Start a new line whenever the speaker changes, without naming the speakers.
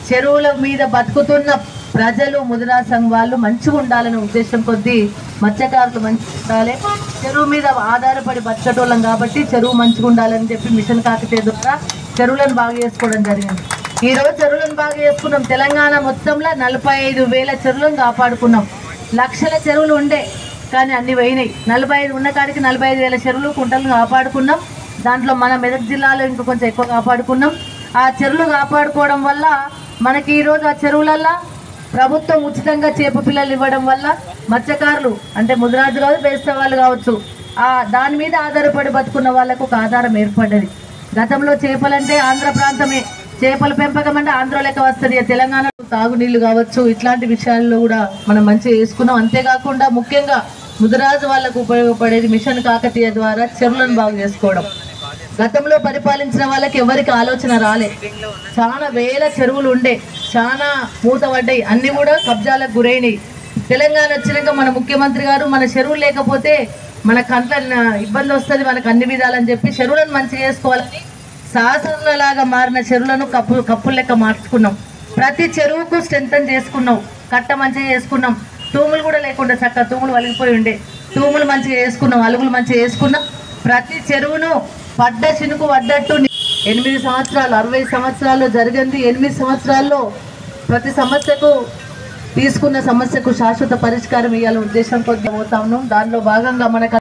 చెరువుల మీద బతుకుతున్న ప్రజలు ముదిరా సంఘం వాళ్ళు మంచిగా ఉండాలనే ఉద్దేశం కొద్దీ మత్స్యకారులు మంచిగా ఉండాలి చెరువు మీద ఆధారపడి బతకటోళ్ళం కాబట్టి చెరువు మంచిగా ఉండాలని చెప్పి మిషన్ కాకతీయ ద్వారా చెరువులను బాగా చేసుకోవడం జరిగింది ఈ రోజు చెరువులను బాగా చేసుకున్నాం తెలంగాణ మొత్తంలో నలభై ఐదు వేల చెరువులను కాపాడుకున్నాం లక్షల చెరువులు ఉండే కానీ అన్ని పోయినాయి నలభై ఐదు ఉన్న కాడికి నలభై ఐదు వేల చెరువులు కుంటలను కాపాడుకున్నాం దాంట్లో మన మెదక్ జిల్లాలో ఇంకా కొంచెం ఎక్కువ కాపాడుకున్నాం ఆ చెరువులు కాపాడుకోవడం వల్ల మనకి ఈరోజు ఆ చెరువులల్లో ప్రభుత్వం ఉచితంగా చేప పిల్లలు ఇవ్వడం వల్ల మత్స్యకారులు అంటే ముదిరాజు కావచ్చు వేస్తే వాళ్ళు కావచ్చు ఆ దాని మీద ఆధారపడి బతుకున్న వాళ్ళకు ఒక ఆధారం ఏర్పడ్డది గతంలో చేపలంటే ఆంధ్ర ప్రాంతమే చేపల పెంపకం అంటే ఆంధ్ర లెక్క వస్తుంది తెలంగాణ తాగునీళ్లు కావచ్చు ఇట్లాంటి విషయాల్లో కూడా మనం మంచిగా చేసుకున్నాం అంతేకాకుండా ముఖ్యంగా ముదిరాజు వాళ్ళకు ఉపయోగపడేది మిషన్ కాకతీయ ద్వారా చెరువులను బాగు చేసుకోవడం గతంలో పరిపాలించిన వాళ్ళకి ఎవరికి ఆలోచన రాలే చాలా వేల చెరువులు ఉండే చాలా మూతపడ్డాయి అన్ని కూడా కబ్జాలకు గురైనాయి తెలంగాణ వచ్చినాక మన ముఖ్యమంత్రి గారు మన చెరువులు లేకపోతే మన కంట్ల ఇబ్బంది వస్తుంది మనకు అన్ని విధాలని చెప్పి చెరువులను మంచిగా చేసుకోవాలని శాసనలాగా మారిన చెరువులను కప్పు కప్పుల లెక్క మార్చుకున్నాం ప్రతి చెరువుకు స్ట్రెంథన్ చేసుకున్నాం కట్ట మంచిగా చేసుకున్నాం తూములు కూడా లేకుండా చక్క తూములు వలిగిపోయి ఉండే తూములు మంచిగా వేసుకున్నాం అలుగులు మంచిగా వేసుకున్నాం ప్రతి చెరువును పడ్డ చినుకు పడ్డట్టు ని- ఎనిమిది సంవత్సరాలు అరవై సంవత్సరాలు జరిగింది ఎనిమిది సంవత్సరాల్లో ప్రతి సమస్యకు తీసుకున్న సమస్యకు శాశ్వత పరిష్కారం ఇవ్వాలనే ఉద్దేశంతో పోతా ఉన్నాం దానిలో భాగంగా మనకు